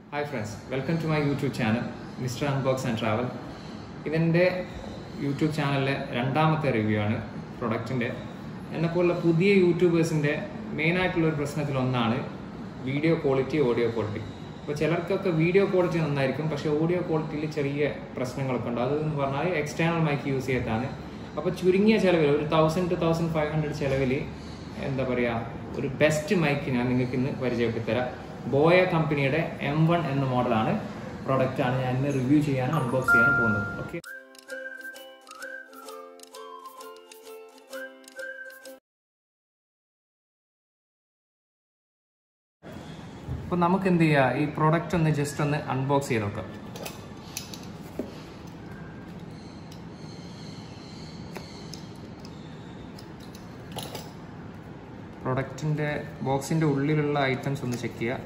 hi friends welcome to my YouTube channel mister unbox and travel ഇതെൻ്റെ YouTube ചാനലിലെ രണ്ടാമത്തെ review ആണ് പ്രൊഡക്റ്റിൻ്റെ എന്നെപ്പോലുള്ള പുതിയ യൂട്യൂബേഴ്സിൻ്റെ മെയിനായിട്ടുള്ള ഒരു പ്രശ്നത്തിൽ ഒന്നാണ് വീഡിയോ ക്വാളിറ്റി ഓഡിയോ ക്വാളിറ്റി അപ്പോൾ ചിലർക്കൊക്കെ വീഡിയോ ക്വാളിറ്റി നന്നായിരിക്കും പക്ഷേ ഓഡിയോ ക്വാളിറ്റിയിൽ ചെറിയ പ്രശ്നങ്ങളൊക്കെ ഉണ്ട് അതെന്ന് പറഞ്ഞാൽ എക്സ്റ്റേണൽ മൈക്ക് യൂസ് ചെയ്തിട്ടാണ് അപ്പോൾ ചുരുങ്ങിയ ചിലവിൽ ഒരു thousand two thousand five hundred ചിലവിൽ എന്താ പറയുക ഒരു ബെസ്റ്റ് മൈക്ക് ഞാൻ നിങ്ങൾക്ക് ഇന്ന് പരിചയപ്പെടുത്തരാം ബോയ കമ്പനിയുടെ എം വൺ എന്ന മോഡലാണ് പ്രോഡക്റ്റ് ആണ് ഞാൻ ഇന്ന് റിവ്യൂ ചെയ്യാനും അൺബോക്സ് ചെയ്യാനും പോകുന്നത് ഓക്കെ അപ്പോൾ നമുക്ക് എന്ത് ചെയ്യാം ഈ പ്രോഡക്റ്റ് ഒന്ന് ജസ്റ്റ് ഒന്ന് അൺബോക്സ് ചെയ്ത് നോക്കാം പ്രൊഡക്റ്റിൻ്റെ ബോക്സിൻ്റെ ഉള്ളിലുള്ള ഐറ്റംസ് ഒന്ന് ചെക്ക് ചെയ്യുക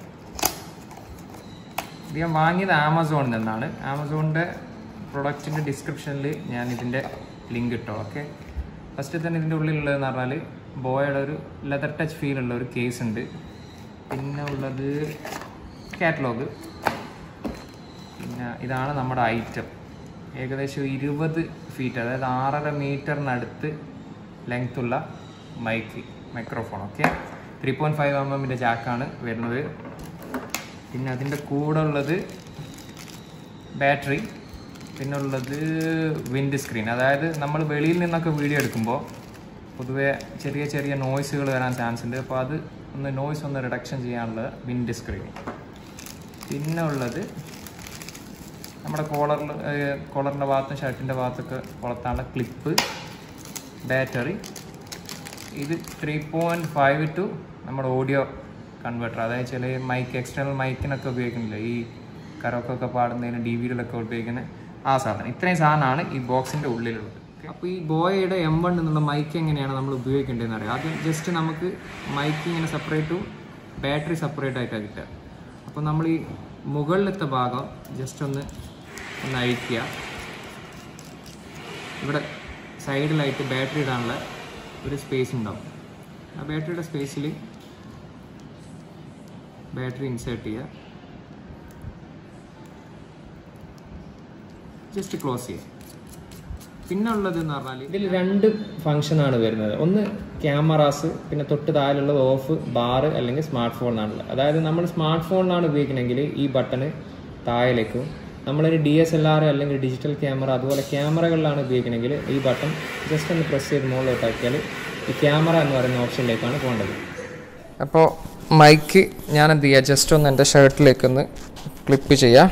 ഇത് ഞാൻ വാങ്ങിയത് ആമസോണിൽ നിന്നാണ് ആമസോണിൻ്റെ പ്രൊഡക്റ്റിൻ്റെ ഡിസ്ക്രിപ്ഷനിൽ ഞാൻ ഇതിൻ്റെ ലിങ്ക് ഇട്ടോ ഓക്കെ ഫസ്റ്റ് തന്നെ ഇതിൻ്റെ ഉള്ളിലുള്ളതെന്ന് പറഞ്ഞാൽ ബോയുടെ ഒരു ലെതർ ടച്ച് ഫീൽ ഉള്ള ഒരു കേസ് ഉണ്ട് പിന്നെ ഉള്ളത് കാറ്റലോഗ് പിന്നെ ഇതാണ് നമ്മുടെ ഐറ്റം ഏകദേശം ഇരുപത് ഫീറ്റ് അതായത് ആറര മീറ്ററിനടുത്ത് ലെങ്ത് ഉള്ള mike microphone okay three point five M എമ്മിൻ്റെ ജാക്കാണ് വരുന്നത് പിന്നെ അതിൻ്റെ കൂടെ ഉള്ളത് ബാറ്ററി പിന്നെ ഉള്ളത് വിൻഡ് സ്ക്രീൻ അതായത് നമ്മൾ വെളിയിൽ നിന്നൊക്കെ വീഡിയോ എടുക്കുമ്പോൾ പൊതുവേ ചെറിയ ചെറിയ നോയ്സുകൾ വരാൻ ചാൻസ് ഉണ്ട് അപ്പോൾ അത് ഒന്ന് നോയ്സ് ഒന്ന് റിഡക്ഷൻ ചെയ്യാനുള്ള വിൻഡ് സ്ക്രീൻ പിന്നെ ഉള്ളത് നമ്മുടെ കോളറിൽ കോളറിൻ്റെ ഭാഗത്തും ഷർട്ടിൻ്റെ ഭാഗത്തൊക്കെ കൊളത്താനുള്ള ക്ലിപ്പ് ബാറ്ററി ഇത് ത്രീ പോയിൻറ്റ് ഫൈവ് ടു നമ്മുടെ ഓഡിയോ കൺവേർട്ടർ അതായത് ചില മൈക്ക് എക്സ്റ്റേണൽ മൈക്കിനൊക്കെ ഉപയോഗിക്കുന്നില്ല ഈ കരോക്കൊക്കെ പാടുന്നതിന് ഡി വിയിലൊക്കെ ഉപയോഗിക്കുന്ന ആ സാധനം ഇത്രയും സാധനമാണ് ഈ ബോക്സിൻ്റെ ഉള്ളിലുള്ളത് അപ്പോൾ ഈ ബോയയുടെ എം വൺ എന്നുള്ള മൈക്ക് എങ്ങനെയാണ് നമ്മൾ ഉപയോഗിക്കേണ്ടതെന്ന് അറിയാം ആദ്യം ജസ്റ്റ് നമുക്ക് മൈക്ക് ഇങ്ങനെ സെപ്പറേറ്റും ബാറ്ററി സെപ്പറേറ്റ് ആയിട്ടാണ് കിട്ടുക അപ്പോൾ നമ്മൾ ഈ മുകളിലത്തെ ഭാഗം ജസ്റ്റ് ഒന്ന് ഒന്ന് അഴിക്കുക ഇവിടെ സൈഡിലായിട്ട് ബാറ്ററി ഇടാനുള്ള ഒരു സ്പേസ് ഉണ്ടാവും ആ ബാറ്ററിയുടെ സ്പേസിൽ ബാറ്ററി ഇൻസേർട്ട് ചെയ്യുക ജസ്റ്റ് ക്ലോസ് ചെയ്യുക പിന്നെ ഉള്ളത് എന്ന് പറഞ്ഞാൽ ഇതിൽ രണ്ട് ഫംഗ്ഷനാണ് വരുന്നത് ഒന്ന് ക്യാമറാസ് പിന്നെ തൊട്ട് താഴെയുള്ളത് ഓഫ് ബാർ അല്ലെങ്കിൽ സ്മാർട്ട് ഫോൺ ആണുള്ളത് അതായത് നമ്മൾ സ്മാർട്ട് ഫോണിലാണ് ഉപയോഗിക്കണമെങ്കിൽ ഈ ബട്ടണ് താഴേലേക്കും നമ്മളൊരു ഡി എസ് എൽ ആർ അല്ലെങ്കിൽ ഡിജിറ്റൽ ക്യാമറ അതുപോലെ ക്യാമറകളിലാണ് ഉപയോഗിക്കണമെങ്കിൽ ഈ ബട്ടൺ ജസ്റ്റ് ഒന്ന് പ്രസ് ചെയ്ത് മുകളിലോട്ടാക്കിയാൽ ഈ ക്യാമറ എന്ന് പറയുന്ന ഓപ്ഷനിലേക്കാണ് പോകേണ്ടത് അപ്പോൾ മൈക്ക് ഞാൻ എന്ത് ചെയ്യുക ജസ്റ്റ് ഒന്ന് എൻ്റെ ഷർട്ടിലേക്ക് ഒന്ന് ക്ലിപ്പ് ചെയ്യാം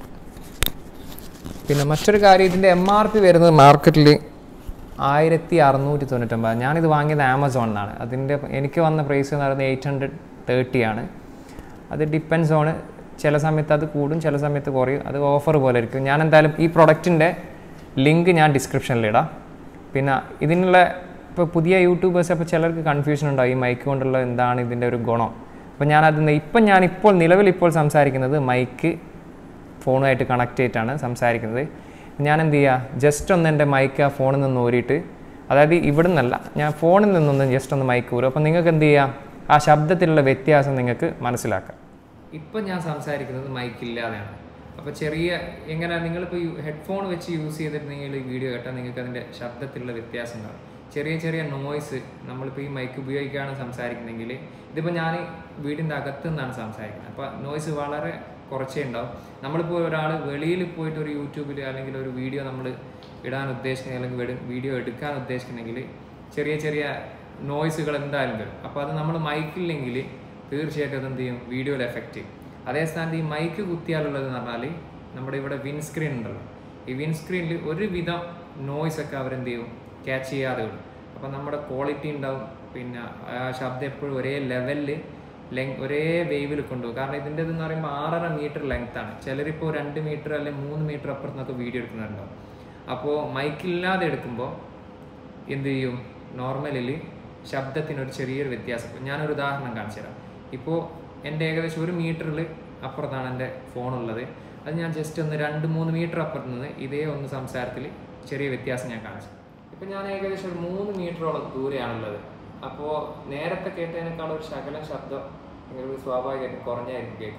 പിന്നെ മറ്റൊരു കാര്യം ഇതിൻ്റെ എം ആർ പി വരുന്നത് മാർക്കറ്റിൽ ആയിരത്തി അറുന്നൂറ്റി തൊണ്ണൂറ്റൊമ്പത് ഞാനിത് വാങ്ങിയത് ആമസോണിലാണ് അതിൻ്റെ എനിക്ക് വന്ന പ്രൈസ് എന്ന് പറയുന്നത് എയ്റ്റ് ഹൺഡ്രഡ് തേർട്ടി ആണ് അത് ഡിപ്പെൻസ് ഓൺ ചില സമയത്ത് അത് കൂടും ചില സമയത്ത് കുറയും അത് ഓഫർ പോലെ ആയിരിക്കും ഞാൻ എന്തായാലും ഈ പ്രൊഡക്റ്റിൻ്റെ ലിങ്ക് ഞാൻ ഡിസ്ക്രിപ്ഷനിൽ ഇടാം പിന്നെ ഇതിനുള്ള ഇപ്പോൾ പുതിയ യൂട്യൂബേഴ്സ് അപ്പോൾ ചിലർക്ക് കൺഫ്യൂഷൻ ഉണ്ടാവും ഈ മൈക്ക് കൊണ്ടുള്ള എന്താണ് ഇതിൻ്റെ ഒരു ഗുണം അപ്പോൾ ഞാനത് ഇപ്പം ഞാനിപ്പോൾ നിലവിൽ ഇപ്പോൾ സംസാരിക്കുന്നത് മൈക്ക് ഫോണുമായിട്ട് കണക്ട് ചെയ്തിട്ടാണ് സംസാരിക്കുന്നത് ഞാൻ എന്ത് ചെയ്യുക ജസ്റ്റ് ഒന്ന് എൻ്റെ മൈക്ക് ആ ഫോണിൽ നിന്ന് ഊരിയിട്ട് അതായത് ഇവിടെ നിന്നല്ല ഞാൻ ഫോണിൽ നിന്നൊന്ന് ജസ്റ്റ് ഒന്ന് മൈക്ക് ഊരും അപ്പോൾ നിങ്ങൾക്ക് എന്ത് ചെയ്യാം ആ ശബ്ദത്തിലുള്ള വ്യത്യാസം നിങ്ങൾക്ക് മനസ്സിലാക്കാം ഇപ്പം ഞാൻ സംസാരിക്കുന്നത് മൈക്കില്ലാതെയാണ് അപ്പോൾ ചെറിയ എങ്ങനെ നിങ്ങളിപ്പോൾ ഹെഡ്ഫോൺ വെച്ച് യൂസ് ചെയ്തിട്ടുണ്ടെങ്കിൽ ഈ വീഡിയോ കേട്ടാൽ നിങ്ങൾക്ക് അതിൻ്റെ ശബ്ദത്തിലുള്ള വ്യത്യാസം ഉണ്ടാകും ചെറിയ ചെറിയ നോയ്സ് നമ്മളിപ്പോൾ ഈ മൈക്ക് ഉപയോഗിക്കുകയാണ് സംസാരിക്കുന്നെങ്കിൽ ഇതിപ്പോൾ ഞാൻ വീടിൻ്റെ അകത്തു നിന്നാണ് സംസാരിക്കുന്നത് അപ്പോൾ നോയ്സ് വളരെ കുറച്ചേ ഉണ്ടാവും നമ്മളിപ്പോൾ ഒരാൾ വെളിയിൽ പോയിട്ട് ഒരു യൂട്യൂബിൽ അല്ലെങ്കിൽ ഒരു വീഡിയോ നമ്മൾ ഇടാൻ ഉദ്ദേശിക്കുന്ന അല്ലെങ്കിൽ വീഡിയോ എടുക്കാൻ ഉദ്ദേശിക്കുന്നെങ്കിൽ ചെറിയ ചെറിയ നോയ്സുകൾ എന്തായാലും വരും അപ്പോൾ അത് നമ്മൾ മൈക്കില്ലെങ്കിൽ തീർച്ചയായിട്ടും അത് എന്ത് ചെയ്യും വീഡിയോയിൽ എഫക്റ്റ് ചെയ്യും അതേ സ്ഥാനത്ത് ഈ മൈക്ക് കുത്തിയാലുള്ളത് എന്ന് പറഞ്ഞാൽ നമ്മുടെ ഇവിടെ വിൻ സ്ക്രീൻ ഉണ്ടല്ലോ ഈ വിൻ സ്ക്രീനിൽ ഒരുവിധം നോയ്സ് ഒക്കെ അവരെന്ത് ചെയ്യും ക്യാച്ച് ചെയ്യാതെ വിടും അപ്പം നമ്മുടെ ക്വാളിറ്റി ഉണ്ടാവും പിന്നെ ആ ശബ്ദം എപ്പോഴും ഒരേ ലെവലിൽ ലെങ് ഒരേ വേവിൽ കൊണ്ടുപോകും കാരണം ഇതിൻ്റെ എന്ന് പറയുമ്പോൾ ആറര മീറ്റർ ലെങ്ത് ആണ് ചിലരിപ്പോൾ രണ്ട് മീറ്റർ അല്ലെങ്കിൽ മൂന്ന് മീറ്റർ അപ്പുറത്തുനിന്നൊക്കെ വീഡിയോ എടുക്കുന്നുണ്ടാവും അപ്പോൾ മൈക്കില്ലാതെ എടുക്കുമ്പോൾ എന്ത് ചെയ്യും നോർമലിൽ ശബ്ദത്തിനൊരു ചെറിയൊരു വ്യത്യാസം ഞാനൊരു ഉദാഹരണം കാണിച്ചു തരാം ഇപ്പോൾ എൻ്റെ ഏകദേശം ഒരു മീറ്ററിൽ അപ്പുറത്താണ് എൻ്റെ ഫോണുള്ളത് അത് ഞാൻ ജസ്റ്റ് ഒന്ന് രണ്ട് മൂന്ന് മീറ്റർ അപ്പുറത്ത് നിന്ന് ഇതേ ഒന്ന് സംസാരത്തിൽ ചെറിയ വ്യത്യാസം ഞാൻ കാണിച്ചു ഇപ്പം ഞാൻ ഏകദേശം ഒരു മൂന്ന് മീറ്ററോളം ദൂരെയാണുള്ളത് അപ്പോൾ നേരത്തെ കേട്ടതിനേക്കാൾ ഒരു ശകലം ശബ്ദം നിങ്ങൾക്ക് സ്വാഭാവികമായിട്ടും കുറഞ്ഞായിരിക്കും കേൾക്കുക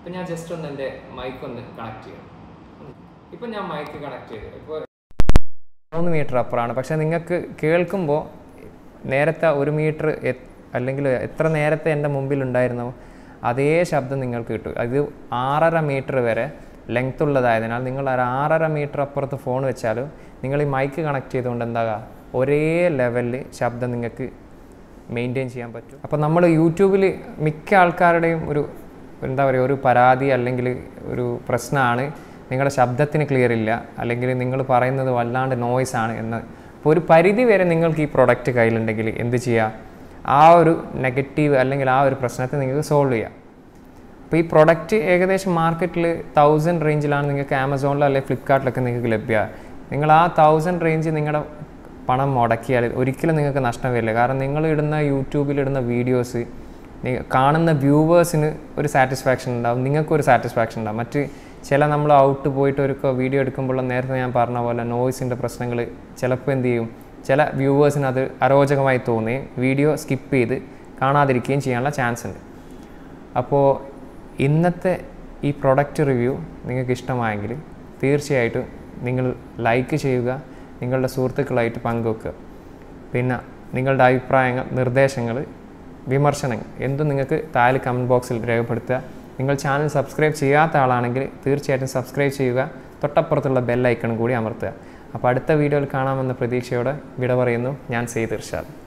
അപ്പം ഞാൻ ജസ്റ്റ് ഒന്ന് എൻ്റെ മൈക്ക് ഒന്ന് കണക്ട് ചെയ്യാം ഇപ്പം ഞാൻ മൈക്ക് കണക്ട് ചെയ്തു ഇപ്പോൾ മൂന്ന് മീറ്റർ അപ്പുറമാണ് പക്ഷേ നിങ്ങൾക്ക് കേൾക്കുമ്പോൾ നേരത്തെ ഒരു മീറ്റർ അല്ലെങ്കിൽ എത്ര നേരത്തെ എൻ്റെ മുമ്പിൽ ഉണ്ടായിരുന്നോ അതേ ശബ്ദം നിങ്ങൾക്ക് കിട്ടും അത് ആറര മീറ്റർ വരെ ലെങ്ത് ഉള്ളതായതിനാൽ നിങ്ങൾ ഒരു ആറര മീറ്റർ അപ്പുറത്ത് ഫോൺ വെച്ചാലും നിങ്ങൾ ഈ മൈക്ക് കണക്ട് ചെയ്തുകൊണ്ട് എന്താകുക ഒരേ ലെവലിൽ ശബ്ദം നിങ്ങൾക്ക് മെയിൻറ്റെയിൻ ചെയ്യാൻ പറ്റും അപ്പോൾ നമ്മൾ യൂട്യൂബിൽ മിക്ക ആൾക്കാരുടെയും ഒരു എന്താ പറയുക ഒരു പരാതി അല്ലെങ്കിൽ ഒരു പ്രശ്നമാണ് നിങ്ങളുടെ ശബ്ദത്തിന് ക്ലിയർ ഇല്ല അല്ലെങ്കിൽ നിങ്ങൾ പറയുന്നത് വല്ലാണ്ട് നോയ്സ് ആണ് എന്ന് അപ്പോൾ ഒരു പരിധി വരെ നിങ്ങൾക്ക് ഈ പ്രൊഡക്റ്റ് കയ്യിലുണ്ടെങ്കിൽ എന്ത് ചെയ്യുക ആ ഒരു നെഗറ്റീവ് അല്ലെങ്കിൽ ആ ഒരു പ്രശ്നത്തെ നിങ്ങൾക്ക് സോൾവ് ചെയ്യാം അപ്പോൾ ഈ പ്രൊഡക്റ്റ് ഏകദേശം മാർക്കറ്റിൽ തൗസൻഡ് റേഞ്ചിലാണ് നിങ്ങൾക്ക് ആമസോണിലോ അല്ലെങ്കിൽ ഫ്ലിപ്കാർട്ടിലൊക്കെ നിങ്ങൾക്ക് ലഭ്യമാണ് നിങ്ങൾ ആ തൗസൻഡ് റേഞ്ച് നിങ്ങളുടെ പണം മുടക്കിയാൽ ഒരിക്കലും നിങ്ങൾക്ക് നഷ്ടം വരില്ല കാരണം നിങ്ങൾ ഇടുന്ന യൂട്യൂബിൽ ഇടുന്ന വീഡിയോസ് കാണുന്ന വ്യൂവേഴ്സിന് ഒരു സാറ്റിസ്ഫാക്ഷൻ ഉണ്ടാവും നിങ്ങൾക്കൊരു സാറ്റിസ്ഫാക്ഷൻ ഉണ്ടാവും മറ്റ് ചില നമ്മൾ ഔട്ട് പോയിട്ട് ഒരു വീഡിയോ എടുക്കുമ്പോൾ നേരത്തെ ഞാൻ പറഞ്ഞ പോലെ നോയ്സിൻ്റെ പ്രശ്നങ്ങൾ ചിലപ്പോൾ എന്ത് ചെയ്യും ചില വ്യൂവേഴ്സിന് അത് അരോചകമായി തോന്നുകയും വീഡിയോ സ്കിപ്പ് ചെയ്ത് കാണാതിരിക്കുകയും ചെയ്യാനുള്ള ചാൻസ് ഉണ്ട് അപ്പോൾ ഇന്നത്തെ ഈ പ്രൊഡക്റ്റ് റിവ്യൂ നിങ്ങൾക്ക് ഇഷ്ടമായെങ്കിൽ തീർച്ചയായിട്ടും നിങ്ങൾ ലൈക്ക് ചെയ്യുക നിങ്ങളുടെ സുഹൃത്തുക്കളായിട്ട് പങ്കുവെക്കുക പിന്നെ നിങ്ങളുടെ അഭിപ്രായങ്ങൾ നിർദ്ദേശങ്ങൾ വിമർശനങ്ങൾ എന്തും നിങ്ങൾക്ക് താഴെ കമൻറ്റ് ബോക്സിൽ രേഖപ്പെടുത്തുക നിങ്ങൾ ചാനൽ സബ്സ്ക്രൈബ് ചെയ്യാത്ത ആളാണെങ്കിൽ തീർച്ചയായിട്ടും സബ്സ്ക്രൈബ് ചെയ്യുക തൊട്ടപ്പുറത്തുള്ള ബെല്ലൈക്കണും കൂടി അമർത്തുക അപ്പോൾ അടുത്ത വീഡിയോയിൽ കാണാമെന്ന പ്രതീക്ഷയോടെ വിട പറയുന്നു ഞാൻ സെയ്ത് ഇർഷാദ്